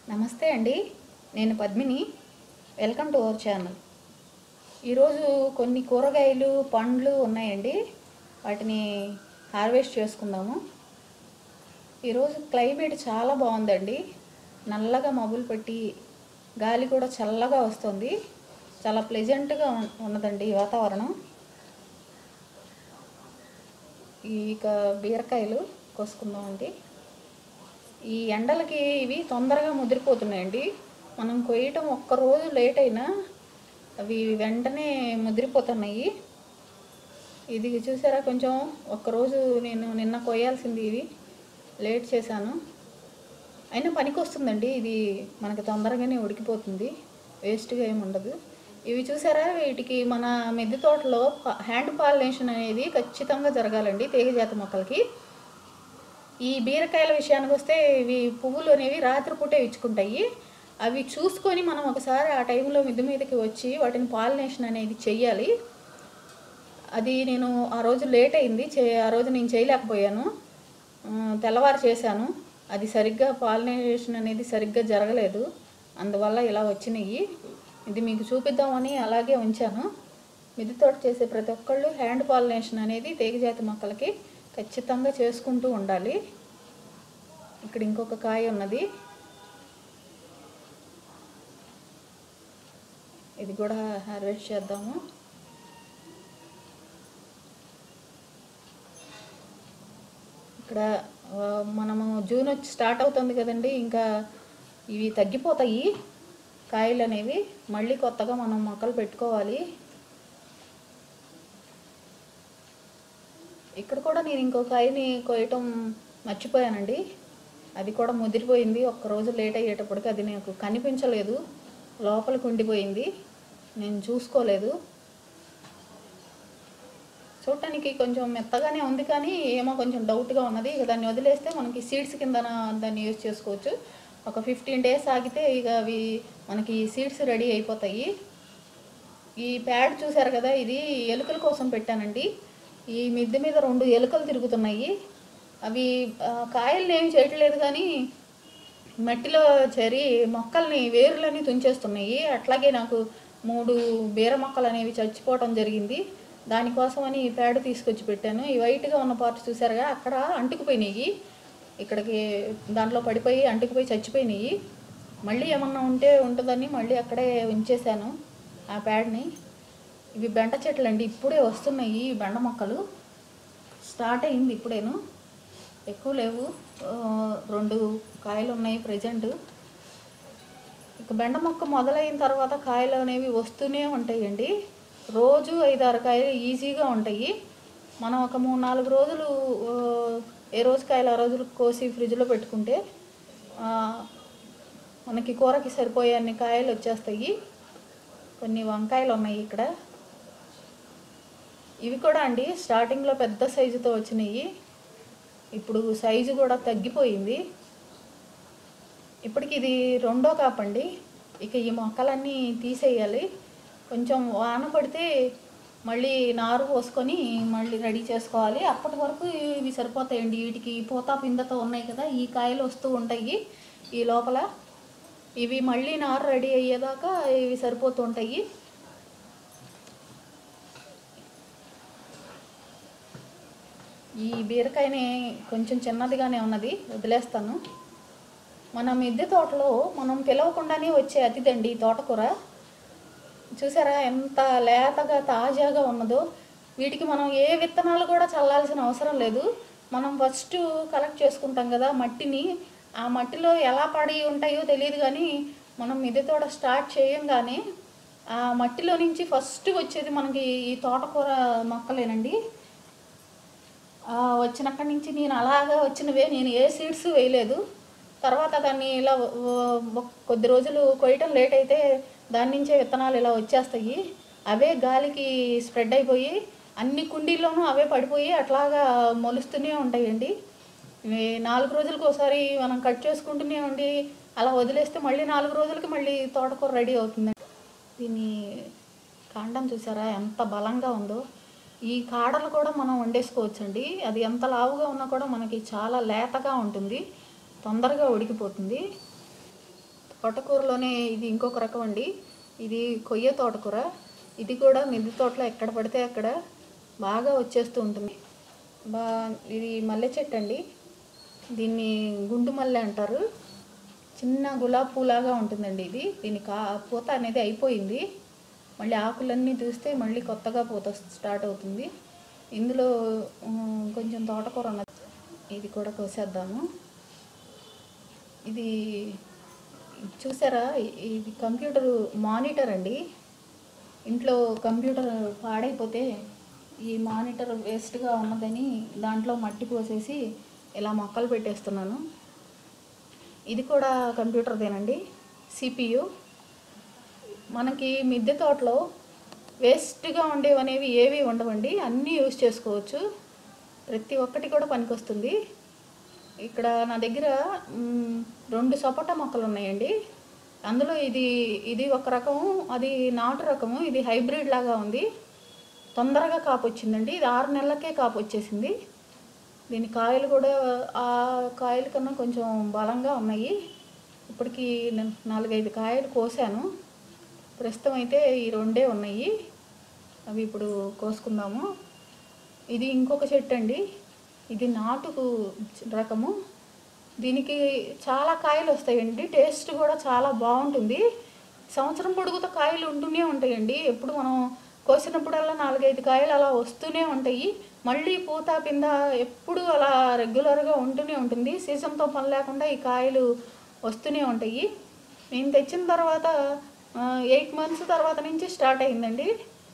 నమస్తే అండి నేను Padmini welcome to our channel ఈరోజు కొన్ని కూరగాయలు పండ్లు ఉన్నాయండి వాటిని హార్వెస్ట్ చేసుకుందాము ఈరోజు క్లైమేట్ చాలా బాగుందండి నల్లగా మబ్బులు పెట్టి గాలి కూడా చల్లగా వస్తుంది చాలా ప్లెజెంట్గా ఉన్- ఉన్నదండి ఈ వాతావరణం ఈ ఇక బీరకాయలు కోసుకుందామండి ఈ ఎండలకి ఇవి తొందరగా ముదిరిపోతున్నాయండి మనం కొయ్యటం ఒక్క రోజు లేట్ అయినా అవి వెంటనే ముదిరిపోతున్నాయి ఇది చూసారా కొంచెం ఒక్కరోజు నేను నిన్న కొయ్యాల్సింది ఇవి లేట్ చేశాను అయినా పనికి వస్తుందండి ఇది మనకి తొందరగానే ఉడికిపోతుంది వేస్ట్గా ఏమి ఉండదు ఇవి చూసారా వీటికి మన మిద్దె తోటలో ప- హ్యాండ్ పాలినేషన్ అనేది ఖచ్చితంగా జరగాలండి తీగజాతి మొక్కలకి ఈ బీరకాయల విషయానికి వస్తే ఇవి పువ్వులు అనేవి రాత్రిపూటే ఇచ్చుకుంటాయి అవి చూసుకొని మనం ఒకసారి ఆ టైంలో మిద్దె మీదకి వచ్చి వాటిని పాలినేషన్ అనేది చెయ్యాలి అది నేను ఆ రోజు లేట్ అయింది చే ఆ రోజు నేను చేయలేకపోయాను ఆ, తెల్లవారు చేశాను అది సరిగ్గా పాలినేషన్ అనేది సరిగ్గా జరగలేదు అందువల్ల ఇలా వచ్చినాయి ఇది మీకు చూపిద్దామని అలాగే ఉంచాను మిద్దె తోట చేసే ప్రతి ఒక్కళ్ళు హ్యాండ్ పాలినేషన్ అనేది తీగజాతి మొక్కలకి ఖచ్చితంగా చేసుకుంటూ ఉండాలి ఇక్కడ ఇంకొక కాయ ఉన్నది ఇది కూడా హార్వెస్ట్ చేద్దాము ఇక్కడ ఆ, మనము జూన్ వచ్చి స్టార్ట్ అవుతుంది కదండి ఇంకా ఇవి తగ్గిపోతాయి కాయలు అనేవి మళ్ళీ కొత్తగా మనం మొక్కలు పెట్టుకోవాలి ఇక్కడ కూడా నేను ఇంకో కాయని కోయటం మర్చిపోయానండి అది కూడా ముదిరిపోయింది ఒక్క రోజు లేట్ అయ్యేటప్పటికి అది నాకు కనిపించలేదు లోపలికి ఉండిపోయింది నేను చూసుకోలేదు చూడటానికి కొంచెం మెత్తగానే ఉంది కానీ ఏమో కొంచెం డౌట్గా ఉన్నది ఇక దాన్ని వదిలేస్తే మనకి సీడ్స్ కింద దాన్ని యూజ్ చేసుకోవచ్చు ఒక ఫిఫ్టీన్ డేస్ ఆగితే ఇక అవి మనకి సీడ్స్ రెడీ అయిపోతాయి ఈ ప్యాడ్ చూసారు కదా ఇది ఎలుకల కోసం పెట్టానండి ఈ మిద్దె మీద రెండు ఎలుకలు తిరుగుతున్నాయి అవి ఆ, కాయల్ని ఏమి చేయట్లేదు కానీ మట్టిలో చేరి మొక్కల్ని వేర్లని తుంచేస్తున్నాయి అట్లాగే నాకు మూడు బీర మొక్కలు అనేవి చచ్చిపోవటం జరిగింది దానికోసమని ఈ ప్యాడ్ తీసుకొచ్చి పెట్టాను ఈ వైట్గా ఉన్న పార్ట్ చూసారుగా అక్కడ అంటుకుపోయినాయి ఇక్కడికి దాంట్లో పడిపోయి అంటుకుపోయి చచ్చిపోయినాయి మళ్ళీ ఏమన్నా ఉంటే ఉంటుందని మళ్ళీ అక్కడే ఉంచేశాను ఆ ప్యాడ్ని ఇవి బెండ చెట్లు అండి ఇప్పుడే వస్తున్నాయి ఈ బెండ మొక్కలు స్టార్ట్ అయింది ఇప్పుడేను ఎక్కువ లేవు ఆ, రెండు కాయలు ఉన్నాయి ప్రజెంట్ ఇక బెండ మొక్క మొదలైన తర్వాత కాయలు అనేవి వస్తూనే ఉంటాయండి రోజు ఐదారు కాయలు ఈజీగా ఉంటాయి మనం ఒక మూడు నాలుగు రోజులు ఆ, ఏ రోజు కాయలు ఆ రోజులు కోసి ఫ్రిడ్జ్లో పెట్టుకుంటే ఆ, మనకి కూరకి సరిపోయే అన్ని కాయలు వచ్చేస్తాయి కొన్ని వంకాయలు ఉన్నాయి ఇక్కడ ఇవి కూడా అండి స్టార్టింగ్లో పెద్ద సైజుతో వచ్చినాయి ఇప్పుడు సైజు కూడా తగ్గిపోయింది ఇప్పటికి ఇది రెండో కాపండి ఇక ఈ మొక్కలన్నీ తీసేయాలి కొంచెం వాన పడితే మళ్ళీ నారు పోసుకొని మళ్ళీ రెడీ చేసుకోవాలి అప్పటి వరకు ఇవి సరిపోతాయండి వీటికి పూత పిందతో ఉన్నాయి కదా ఈ కాయలు వస్తూ ఉంటాయి ఈ లోపల ఇవి మళ్ళీ నారు రెడీ అయ్యేదాకా ఇవి సరిపోతూ ఉంటాయి ఈ బీరకాయని కొంచెం చిన్నదిగానే ఉన్నది వదిలేస్తాను మన మిద్దె తోటలో మనం పిలవకుండానే వచ్చే అతిథండి ఈ తోటకూర చూసారా ఎంత లేతగా తాజాగా ఉన్నదో వీటికి మనం ఏ విత్తనాలు కూడా చల్లాల్సిన అవసరం లేదు మనం ఫస్ట్ కలెక్ట్ చేసుకుంటాం కదా మట్టిని ఆ మట్టిలో ఎలా పడి ఉంటాయో తెలియదు కానీ మనం మిద్దె తోట స్టార్ట్ చేయంగానే ఆ మట్టిలో నుంచి ఫస్ట్ వచ్చేది మనకి ఈ తోటకూర మొక్కలేనండి ఆ, వచ్చినక్కడి నుంచి నేను అలాగా వచ్చినవే నేను ఏ సీడ్స్ వేయలేదు తర్వాత దాన్ని ఇలా వ- వ- కొద్ది రోజులు కొయ్యటం లేట్ అయితే దాని నుంచే విత్తనాలు ఇలా వచ్చేస్తాయి అవే గాలికి స్ప్రెడ్ అయిపోయి అన్ని కుండీల్లోనూ అవే పడిపోయి అట్లాగా మొలుస్తూనే ఉంటాయండి ఇవి నాలుగు రోజులకు ఒకసారి మనం కట్ చేసుకుంటూనే ఉండి అలా వదిలేస్తే మళ్ళీ నాలుగు రోజులకి మళ్ళీ తోటకూర రెడీ అవుతుంది దీని కాండం చూసారా ఎంత బలంగా ఉందో ఈ కాడలు కూడా మనం వండేసుకోవచ్చండి అది ఎంత లావుగా ఉన్నా కూడా మనకి చాలా లేతగా ఉంటుంది తొందరగా ఉడికిపోతుంది తోటకూరలోనే ఇది ఇంకొక రకం అండి ఇది కొయ్య తోటకూర ఇది కూడా మిద్దె తోటలో ఎక్కడ పడితే అక్కడ బాగా వచ్చేస్తూ ఉంటుంది బా ఇది మల్లె చెట్టు అండి దీన్ని గుండు మల్లె అంటారు చిన్న గులాబీ పూలాగా ఉంటుందండి ఇది దీని కా పూత అనేది అయిపోయింది మళ్ళీ ఆకులన్నీ చూస్తే మళ్ళీ కొత్తగా పూత స్టార్ట్ అవుతుంది ఇందులో ఉమ్, కొంచెం తోటకూర ఉన్నది ఇది కూడా కోసేద్దాము ఇది చూసారా ఇ- ఇది కంప్యూటర్ మానిటర్ అండి ఇంట్లో కంప్యూటర్ పాడైపోతే ఈ మానిటర్ వేస్ట్గా ఉన్నదని దాంట్లో మట్టి పోసేసి ఇలా మొక్కలు పెట్టేస్తున్నాను ఇది కూడా కంప్యూటర్దేనండి సిపియు మనకి మిద్దె తోటలో వేస్ట్గా ఉండేవనేవి ఏవి ఉండవండి అన్నీ యూజ్ చేసుకోవచ్చు ప్రతి ఒక్కటి కూడా పనికొస్తుంది ఇక్కడ నా దగ్గర మ్, రెండు సపోటా మొక్కలు ఉన్నాయండి అందులో ఇది ఇది ఒక రకము అది నాటు రకము ఇది హైబ్రిడ్ లాగా ఉంది తొందరగా కాపు వచ్చిందండి ఇది ఆరు నెలలకే కాపు వచ్చేసింది దీని కాయలు కూడా ఆ కాయల కన్నా కొంచెం బలంగా ఉన్నాయి ఇప్పటికి నేను నాలుగైదు కాయలు కోసాను ప్రస్తుతం అయితే ఈ రెండే ఉన్నాయి అవి ఇప్పుడు కోసుకుందాము ఇది ఇంకొక చెట్టు అండి ఇది నాటుకు రకము దీనికి చాలా కాయలు వస్తాయండి టేస్ట్ కూడా చాలా బాగుంటుంది సంవత్సరం పొడుగుతో కాయలు ఉంటూనే ఉంటాయండి ఎప్పుడు మనం కోసినప్పుడల్లా నాలుగైదు కాయలు అలా వస్తూనే ఉంటాయి మళ్ళీ పూత పింద ఎప్పుడు అలా రెగ్యులర్గా ఉంటూనే ఉంటుంది సీజన్తో పని లేకుండా ఈ కాయలు వస్తూనే ఉంటాయి నేను తెచ్చిన తర్వాత ఎయిట్ మంత్స్ తర్వాత నుంచి స్టార్ట్ అయిందండి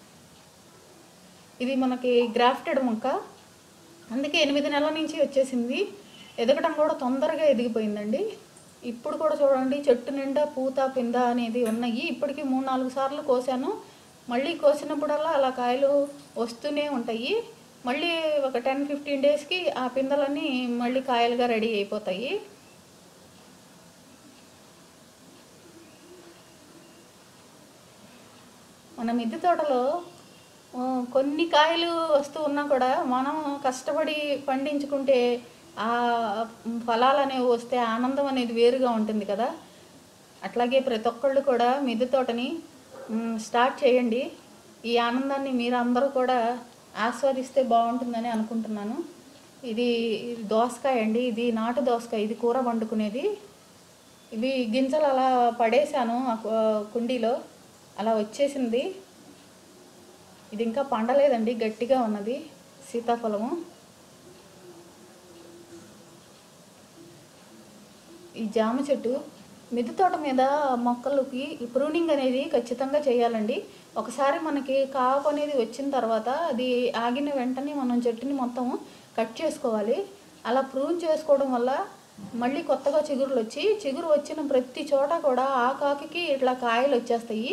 ఇది మనకి గ్రాఫ్టెడ్ మొక్క అందుకే ఎనిమిది నెలల నుంచి వచ్చేసింది ఎదగటం కూడా తొందరగా ఎదిగిపోయిందండి ఇప్పుడు కూడా చూడండి చెట్టు నిండా పూత పింద అనేది ఉన్నాయి ఇప్పటికి మూడు నాలుగు సార్లు కోసాను మళ్ళీ కోసినప్పుడల్లా అలా కాయలు వస్తూనే ఉంటాయి మళ్ళీ ఒక టెన్ ఫిఫ్టీన్ డేస్కి ఆ పిందలన్నీ మళ్ళీ కాయలుగా రెడీ అయిపోతాయి మన మిద్దె తోటలో ఆ, కొన్ని కాయలు వస్తూ ఉన్నా కూడా మనం కష్టపడి పండించుకుంటే ఆ ఫలాలు అనేవి వస్తే ఆనందం అనేది వేరుగా ఉంటుంది కదా అట్లాగే ప్రతి ఒక్కళ్ళు కూడా మిద్దె తోటని మ్, స్టార్ట్ చేయండి ఈ ఆనందాన్ని మీరు అందరూ కూడా ఆస్వాదిస్తే బాగుంటుందని అనుకుంటున్నాను ఇది ఇది దోసకాయ అండి ఇది నాటు దోసకాయ ఇది కూర వండుకునేది ఇవి గింజలు అలా పడేశాను ఆ కు- కుండీలో అలా వచ్చేసింది ఇది ఇంకా పండలేదండి గట్టిగా ఉన్నది సీతాఫలము ఈ జామ చెట్టు మిద్దె తోట మీద మొక్కలకి ప్రూనింగ్ అనేది ఖచ్చితంగా చేయాలండి ఒకసారి మనకి కాపు అనేది వచ్చిన తర్వాత అది ఆగిన వెంటనే మనం చెట్టుని మొత్తం కట్ చేసుకోవాలి అలా ప్రూన్ చేసుకోవడం వల్ల మళ్ళీ కొత్తగా చిగురులు వచ్చి చిగురు వచ్చిన ప్రతి చోట కూడా ఆ కాకికి ఇట్లా కాయలు వచ్చేస్తాయి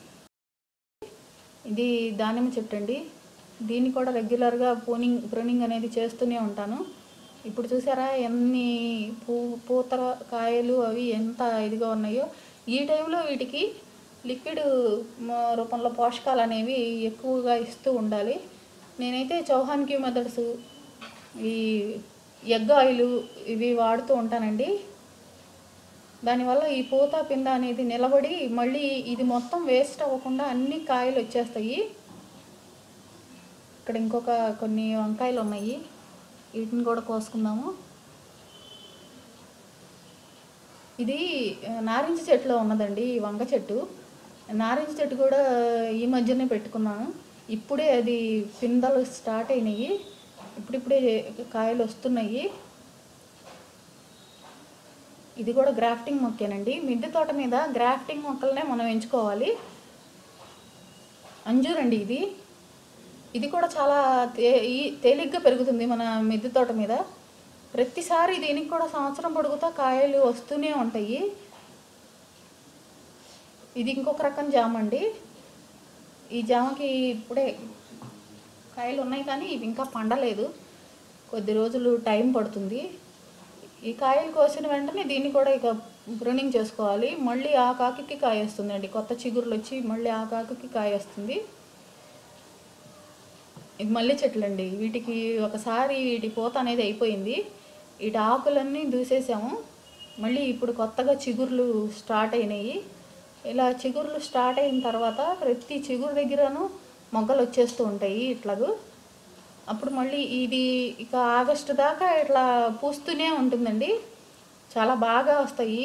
ఇది దానిమ్మ చెట్టు అండి దీన్ని కూడా రెగ్యులర్గా ప్రూనింగ్ ప్రూనింగ్ అనేది చేస్తూనే ఉంటాను ఇప్పుడు చూసారా ఎన్ని పూ పూత కాయలు అవి ఎంత ఇదిగా ఉన్నాయో ఈ టైంలో వీటికి లిక్విడ్ మ- రూపంలో పోషకాలు అనేవి ఎక్కువగా ఇస్తూ ఉండాలి నేనైతే చౌహాన్ క్యూ మెథడ్స్ ఈ ఎగ్ ఆయిల్ ఇవి వాడుతూ ఉంటానండి దానివల్ల ఈ పూత పింద అనేది నిలబడి మళ్ళీ ఇది మొత్తం వేస్ట్ అవ్వకుండా అన్ని కాయలు వచ్చేస్తాయి ఇక్కడ ఇంకొక కొన్ని వంకాయలు ఉన్నాయి వీటిని కూడా కోసుకుందాము ఇది ఆ, నారింజ చెట్టులో ఉన్నదండి ఈ వంగ చెట్టు నారింజ చెట్టు కూడా ఈ మధ్యనే పెట్టుకున్నాను ఇప్పుడే అది పిందలు స్టార్ట్ అయినాయి ఇప్పుడిప్పుడే కాయలు వస్తున్నాయి ఇది కూడా గ్రాఫ్టింగ్ మొక్కేనండి మిద్దె తోట మీద గ్రాఫ్టింగ్ మొక్కలనే మనం ఎంచుకోవాలి అంజూరండి ఇది ఇది కూడా చాలా తే ఈ- తేలిగ్గా పెరుగుతుంది మన మిద్దె తోట మీద ప్రతిసారి దీనికి కూడా సంవత్సరం పొడుగుతా కాయలు వస్తూనే ఉంటాయి ఇది ఇంకొక రకం జామ అండి ఈ జామకి ఇప్పుడే కాయలు ఉన్నాయి కానీ ఇవి ఇంకా పండలేదు కొద్ది రోజులు టైం పడుతుంది ఈ కాయలు కోసిన వెంటనే దీన్ని కూడా ఇక ప్రూనింగ్ చేసుకోవాలి మళ్ళీ ఆ కాకికి కాయ వస్తుందండి కొత్త చిగురులు వచ్చి మళ్ళీ ఆ కాకికి కాయ వస్తుంది ఇది మల్లె చెట్లు అండి వీటికి ఒకసారి వీటి పూత అనేది అయిపోయింది వీటి ఆకులన్నీ దూసేసాము మళ్ళీ ఇప్పుడు కొత్తగా చిగుర్లు స్టార్ట్ అయినాయి ఇలా చిగుర్లు స్టార్ట్ అయిన తర్వాత ప్రతి చిగురు దగ్గరను మొగ్గలు వచ్చేస్తూ ఉంటాయి ఇట్లాగూ అప్పుడు మళ్ళీ ఇది ఇక ఆగస్టు దాకా ఇట్లా పూస్తూనే ఉంటుందండి చాలా బాగా వస్తాయి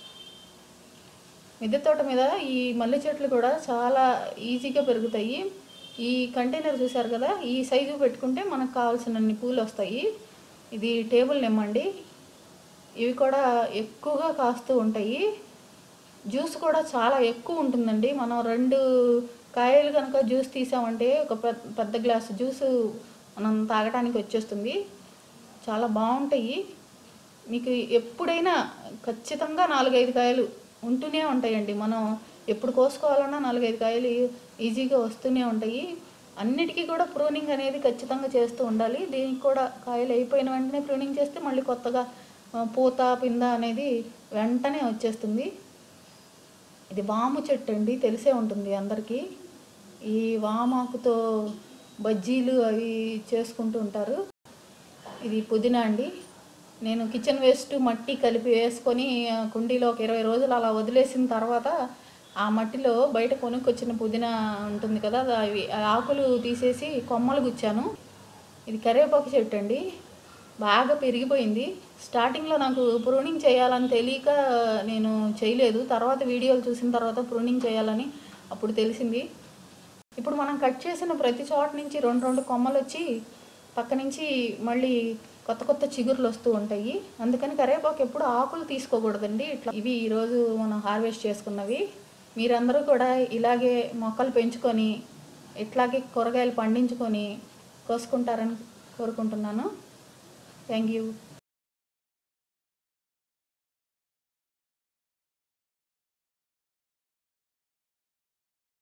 మిద్దె తోట మీద ఈ మల్లె చెట్లు కూడా చాలా ఈజీగా పెరుగుతాయి ఈ కంటైనర్ చూసారు కదా ఈ సైజు పెట్టుకుంటే మనకు కావాల్సినన్ని పూలు వస్తాయి ఇది టేబుల్ నిమ్మండి ఇవి కూడా ఎక్కువగా కాస్తూ ఉంటాయి జ్యూస్ కూడా చాలా ఎక్కువ ఉంటుందండి మనం రెండు కాయలు కనుక జ్యూస్ తీసామంటే ఒక పెద్ద పెద్ద గ్లాస్ జ్యూస్ మనం తాగడానికి వచ్చేస్తుంది చాలా బాగుంటాయి మీకు ఎప్పుడైనా ఖచ్చితంగా నాలుగైదు కాయలు ఉంటూనే ఉంటాయండి మనం ఎప్పుడు కోసుకోవాలన్నా నాలుగైదు కాయలు ఈజీగా వస్తూనే ఉంటాయి అన్నిటికీ కూడా ప్రూనింగ్ అనేది ఖచ్చితంగా చేస్తూ ఉండాలి దీనికి కూడా కాయలు అయిపోయిన వెంటనే ప్రూనింగ్ చేస్తే మళ్ళీ కొత్తగా ఆ, పూత పింద అనేది వెంటనే వచ్చేస్తుంది ఇది వాము చెట్టు అండి తెలిసే ఉంటుంది అందరికీ ఈ వామాకుతో బజ్జీలు అవి చేసుకుంటూ ఉంటారు ఇది పుదీనా అండి నేను కిచెన్ వేస్ట్ మట్టి కలిపి వేసుకొని ఆ, కుండీలో ఒక ఇరవై రోజులు అలా వదిలేసిన తర్వాత ఆ మట్టిలో బయట కొనుక్కొచ్చిన పుదీనా ఉంటుంది కదా అది అవి ఆ ఆకులు తీసేసి కొమ్మలు గుచ్చాను ఇది కరివేపాకు చెట్టు అండి బాగా పెరిగిపోయింది స్టార్టింగ్లో నాకు ప్రూనింగ్ చేయాలని తెలియక నేను చేయలేదు తర్వాత వీడియోలు చూసిన తర్వాత ప్రూనింగ్ చేయాలని అప్పుడు తెలిసింది ఇప్పుడు మనం కట్ చేసిన ప్రతి చోట నుంచి రెండు రెండు కొమ్మలు వచ్చి పక్క నుంచి మళ్ళీ కొత్త కొత్త చిగుర్లు వస్తూ ఉంటాయి అందుకని కరివేపాకు ఎప్పుడు ఆకులు తీసుకోకూడదండి ఇట్లా ఇవి ఈరోజు మనం హార్వెస్ట్ చేసుకున్నవి మీరందరూ కూడా ఇలాగే మొక్కలు పెంచుకొని ఇట్లాగే కూరగాయలు పండించుకొని కోసుకుంటారని కోరుకుంటున్నాను థ్యాంక్ యూ